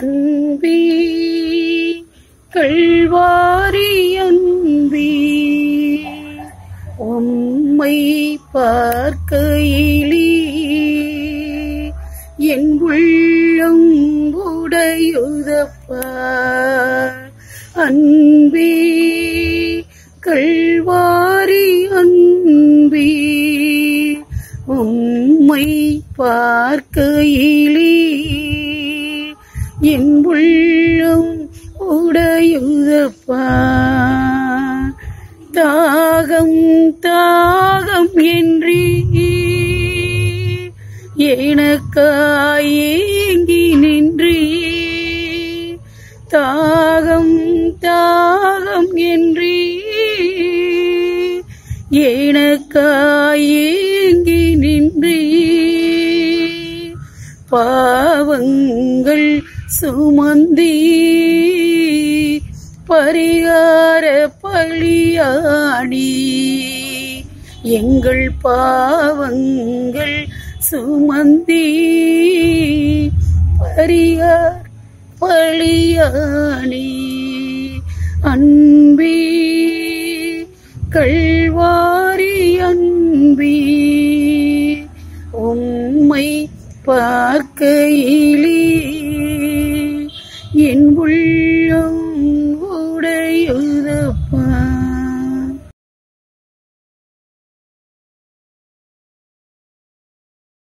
அன்பி கள்வாரி அன்பி உம்மை பார்க்கையிலே என் உள்ளம் உடையுதப்பா அன்பே கள்வாரி அன்பே உம்மை பார்க்கையிலே என் உள்ளம் உடையுதப்பா தாகம் தாகம் என்றே எனக்காயேங்கி நின்றே தாகம் தாகம் என்றே எனக்காயேங்கி நின்றே பாவங்கள் சுமந்தே பரிகார பழியாடி எங்கள் பாவங்கள் சுமந்தே பரிகார் பழியாடி அன்பே கள்வாரி அன்பே உம்மை பார்க்கையிலே